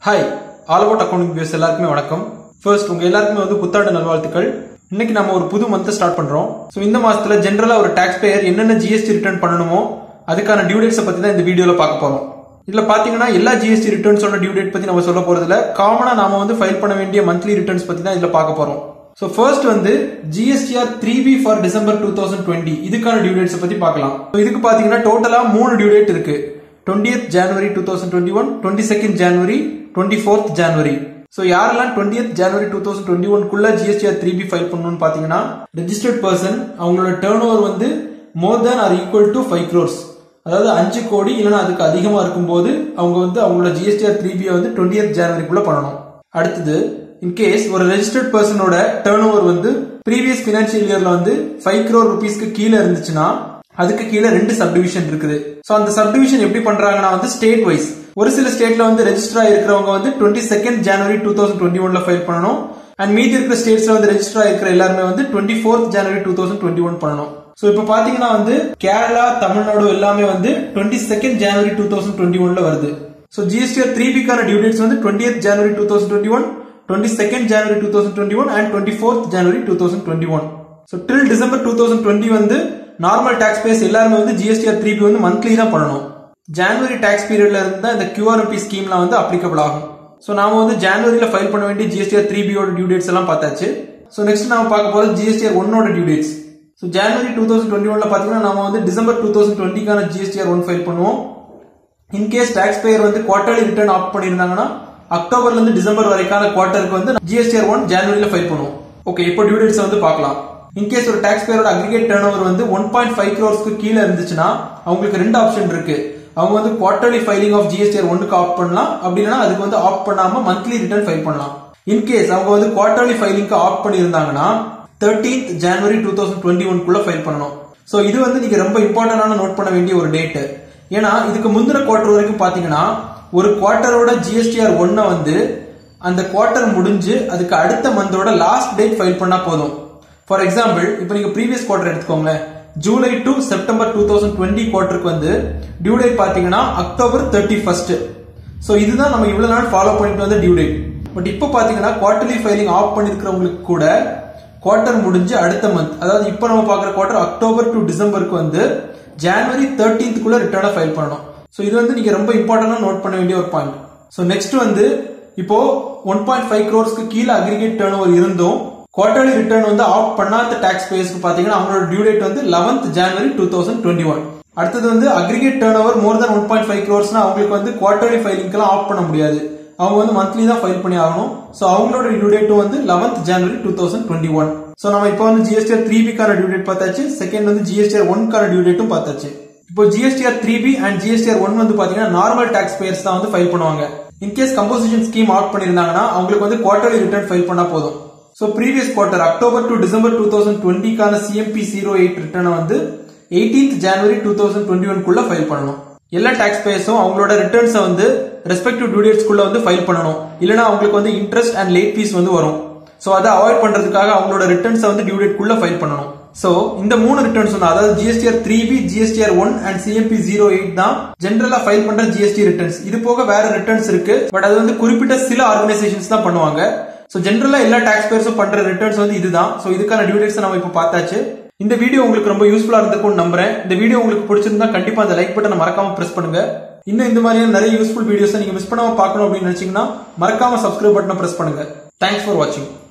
hi all about accounting views எல்லாருக்குமே வணக்கம் first உங்க எல்லாருக்குமே வந்து புத்தாண்டு நல்வாழ்த்துக்கள் இன்னைக்கு நம்ம ஒரு புது மந்த் ஸ்டார்ட் பண்றோம் ஸோ இந்த மாசத்துல ஜென்ரலா ஒரு டாக்ஸ் பேயர் என்னென்ன ஜிஎஸ்டி ரிட்டர்ன் பண்ணணுமோ அதுக்கான டியூ டேட்ஸை பத்தி தான் இந்த வீடியோல பார்க்க போறோம் இதுல பாத்தீங்கன்னா எல்லா ஜிஎஸ்டி ரிட்டர்ன்ஸோட டியூ டேட் பத்தி நம்ம சொல்ல போறதுல காமனா நாம வந்து ஃபைல் பண்ண வேண்டிய மந்த்லி ரிட்டர்ன்ஸ் பத்தி தான் இதுல பார்க்க போறோம் ஸோ ஃபர்ஸ்ட் வந்து GSTR three B for December two thousand twenty இதுக்கான டியூ டேட்ஸ் பத்தி பார்க்கலாம் So இதுக்கு பாத்தீங்கன்னா டோட்டலா மூணு டியூ டேட் இருக்கு twentieth January two thousand twenty one twenty second January twenty fourth January so யாரெல்லாம் twentieth January two thousand twenty ஒன்குள்ள ஜிஎஸ்டிஆர் த்ரீ பி ஃபைல் பண்ணணும்னு பாத்தீங்கன்னா ரெஜிஸ்டர்ட் பர்சன் அவங்களோட டேர்ன் ஓவர் வந்து more than or equal to five crores அதாவது அஞ்சு கோடி இல்லைன்னா அதுக்கு அதிகமா இருக்கும்போது அவங்க வந்து அவங்களோட ஜிஎஸ்டிஆர் த்ரீ பியை வந்து டுவெண்ட்டியத் ஜனவரிக்குள்ள பண்ணணும் அடுத்தது இன்கேஸ் ஒரு ரெஜிஸ்டர்ட் பர்சனோட டேர்ன் ஓவர் வந்து ப்ரீவியஸ் பினான்சியல் இயர்ல வந்து ஃபைவ் crore ருபீஸ்க்கு கீழே இருந்துச்சுன்னா அதுக்கு கீழே ரெண்டு சப்டிவிஷன் இருக்குது சோ அந்த சப்டிவிஷன் எப்படி பண்றாங்கன்னா வந்து ஸ்டேட் வைஸ் ஒரு சில ஸ்டேட்ல வந்து ரெஜிஸ்டர் ஆயிருக்கிறவங்க வந்து twenty second January two thousand twenty ஒன்ல ஃபைல் பண்ணணும் அண்ட் மீதி இருக்கிற ஸ்டேட்ஸ்ல வந்து ரெஜிஸ்டர் ஆயிருக்கிற எல்லாருமே வந்து twenty fourth January two thousand twenty one பண்ணணும் சோ இப்போ பாத்தீங்கன்னா வந்து கேரளா தமிழ்நாடு எல்லாமே வந்து twenty second January two thousand twenty ஒன்ல வருது சோ ஜிஎஸ்டிஆர் த்ரீ பிக்கான டியூ டேட்ஸ் வந்து twenty January two thousand twenty one twenty second January two thousand twenty one and twenty fourth January two thousand twenty one so till December two thousand twenty வந்து normal taxpayers எல்லாருமே வந்து GSTR three B வந்து monthly தான் பண்ணணும் ஜனவரி tax பீரியட்ல இருந்து தான் இந்த கியூஆர்எம்பி ஸ்கீம்லாம் வந்து அப்ளிகபிள் ஆகும் ஸோ நாம வந்து ஜனவரியில ஃபைல் பண்ண வேண்டிய ஜிஎஸ்டிஆர் த்ரீ பியோட டியூ டேட்ஸ் எல்லாம் பார்த்தாச்சு ஸோ நெக்ஸ்ட் நாம பார்க்க போறது ஜிஎஸ்டிஆர் ஒன்னோட due dates so January two thousand twenty ஒன்ல பாத்தீங்கன்னா நாம வந்து டிசம்பர் டூ தௌசண்ட் டுவெண்ட்டிக்கான ஜிஎஸ்டிஆர் ஒன் ஃபைல் பண்ணுவோம் இன்கேஸ் டாக்ஸ் பேயர் வந்து குவார்டர்லி ரிட்டர்ன் ஆஃப் பண்ணியிருந்தாங்கன்னா அக்டோபர்ல இருந்து டிசம்பர் வரைக்கான குவார்டருக்கு வந்து ஜிஎஸ்டிஆர் ஒன் ஜனவரியில ஃபைல் பண்ணுவோம் ஓகே இப்போ டியூ டேட்ஸ் வந்து பார்க்கலாம் இன்கேஸ் ஒரு டாக்ஸ் பேயரோட அக்ரிகேட் டர்ன் ஓவர் வந்து ஒன் பாயிண்ட் ஃபைவ் க்ரோர்ஸ்க்கு கீழே இருந்துச்சுன்னா அவங்களுக்கு ரெண்டு ஆப்ஷன் இருக்கு அவங்க வந்து குவார்டர்லி ஃபைலிங் ஆஃப் ஜிஎஸ்டிஆர் ஒன்னுக்கு ஆஃப் பண்ணலாம் அப்படின்னா அதுக்கு வந்து ஆஃப் பண்ணாம மந்த்லி ரிட்டர்ன் ஃபைல் பண்ணலாம் இன்கேஸ் அவங்க வந்து குவார்டர்லி ஃபைலிங்க்கு ஆஃப் பண்ணியிருந்தாங்கன்னா thirteenth January two thousand twenty ஒன்குள்ள ஃபைல் பண்ணணும் ஸோ இது வந்து நீங்க ரொம்ப இம்பார்ட்டன்டான நோட் பண்ண வேண்டிய ஒரு டேட் ஏன்னா இதுக்கு முந்தின குவார்டர் வரைக்கும் பாத்தீங்கன்னா ஒரு குவார்டரோட ஜிஎஸ்டிஆர் ஒன்ன வந்து அந்த குவார்டர் முடிஞ்சு அதுக்கு அடுத்த மந்தோட லாஸ்ட் டேட் ஃபைல் பண்ணா போதும் ஃபார் எக்ஸாம்பிள் இப்போ நீங்க ப்ரீவியஸ் குவார்டர் எடுத்துக்கோங்களேன் July to September two thousand twenty குவார்டருக்கு வந்து டியூ டேட் பாத்தீங்கன்னா அக்டோபர் தேர்ட்டி ஃபர்ஸ்ட் ஸோ இதுதான் நம்ம இவ்வளவு நாள் ஃபாலோ பண்ணிட்டு வந்த டியூ டேட் பட் இப்போ பாத்தீங்கன்னா குவார்டர்லி ஃபைலிங் ஆஃப் பண்ணிருக்கிறவங்களுக்கு கூட குவார்டர் முடிஞ்சு அடுத்த மந்த் அதாவது இப்போ நம்ம பார்க்குற குவார்டர் அக்டோபர் டு டிசம்பருக்கு வந்து ஜனவரி தேர்ட்டீன்த்துக்குள்ள ரிட்டர்னை ஃபைல் பண்ணணும் ஸோ இது வந்து நீங்க ரொம்ப இம்பார்ட்டன்டா நோட் பண்ண வேண்டிய ஒரு பாயிண்ட் ஸோ நெக்ஸ்ட் வந்து இப்போ ஒன் பாயிண்ட் ஃபைவ் க்ரோர்ஸ்க்கு கீழே அக்ரிகேட் டர்ன் ஓவர் இருந்தும் குவார்டர்லி ரிட்டர்ன் வந்து ஆஃப் பண்ணாத டாக்ஸ் பேஸ்க்கு பாத்தீங்கன்னா அவங்களோட டியூ டேட் வந்து eleventh January two thousand twenty one அடுத்தது வந்து aggregate turnover more than one point five க்ரோர்ஸ்னா அவங்களுக்கு வந்து குவார்டர்லி ஃபைலிங்க்கெல்லாம் ஆஃப் பண்ண முடியாது அவங்க வந்து மந்த்லி தான் ஃபைல் பண்ணி ஆகணும் ஸோ அவங்களோட டியூ டேட்டும் வந்து eleventh January two thousand twenty one so நம்ம இப்போ வந்து ஜிஎஸ்டிஆர் த்ரீ பிக்கான டியூ டேட் பார்த்தாச்சு செகண்ட் வந்து ஜிஎஸ்டிஆர் ஒன்கான டியூ டேட்டும் பார்த்தாச்சு இப்போ GSTR three B and GSTR one வந்து பாத்தீங்கன்னா நார்மல் டாக்ஸ் பேயர்ஸ் தான் வந்து ஃபைல் பண்ணுவாங்க இன்கேஸ் கம்போசிஷன் ஸ்கீம் ஆட் பண்ணிருந்தாங்கன்னா அவங்களுக்கு வந்து குவார்டர்லி ரிட்டர்ன் ஃபைல் பண்ணா போதும் so previous quarter October to December two thousand டுவெண்ட்டிக்கான சிஎம்பி ஜீரோ எயிட் ரிட்டர்னை வந்து எயிட்டீன்த் ஜனவரி டூ தௌசண்ட் டுவெண்ட்டி ஒன்குள்ள ஃபைல் பண்ணணும் எல்லா டாக்ஸ் பேயர்ஸும் அவங்களோட ரிட்டர்ன்ஸை வந்து ரெஸ்பெக்டிவ் டியூ டேட்ஸ்க்குள்ள வந்து ஃபைல் பண்ணணும் இல்லைனா அவங்களுக்கு வந்து இன்ட்ரெஸ்ட் அண்ட் லேட் ஃபீஸ் வந்து வரும் ஸோ அதை அவாய்ட் பண்றதுக்காக அவங்களோட ரிட்டர்ன்ஸை வந்து டியூ டேட்குள்ள ஃபைல் பண்ணணும் ஸோ இந்த மூணு ரிட்டர்ன்ஸ் வந்து அதாவது GSTR three B GSTR one and CMP zero eight தான் ஜென்ரலா ஃபைல் பண்ற ஜிஎஸ்டி ரிட்டர்ன்ஸ் இது போக வேற ரிட்டர்ன்ஸ் இருக்கு பட் அது வந்து குறிப்பிட்ட சில ஆர்கனைசேஷன்ஸ் தான் பண்ணுவாங்க ஸோ ஜென்ரலா எல்லா டாக்ஸ் பேர்ஸும் பண்ற ரிட்டர்ன்ஸ் வந்து இதுதான் ஸோ இதுக்கான டியூ டேட்ஸ் நம்ம இப்போ பார்த்தாச்சு இந்த வீடியோ உங்களுக்கு ரொம்ப யூஸ்ஃபுல்லா இருந்திருக்கும்னு நம்புறேன் இந்த வீடியோ உங்களுக்கு பிடிச்சிருந்தா கண்டிப்பா அந்த லைக் பட்டனை மறக்காம பிரஸ் பண்ணுங்க இன்னும் இந்த மாதிரியான நிறைய யூஸ்ஃபுல் வீடியோஸ் நீங்க மிஸ் பண்ணாம பார்க்கணும் அப்படின்னு நினைச்சீங்கன்னா மறக்காம சப்ஸ்கிரைப் பட்டனை பிரஸ் பண்ணுங்க தேங்க்ஸ் ஃபார் வாட்சிங்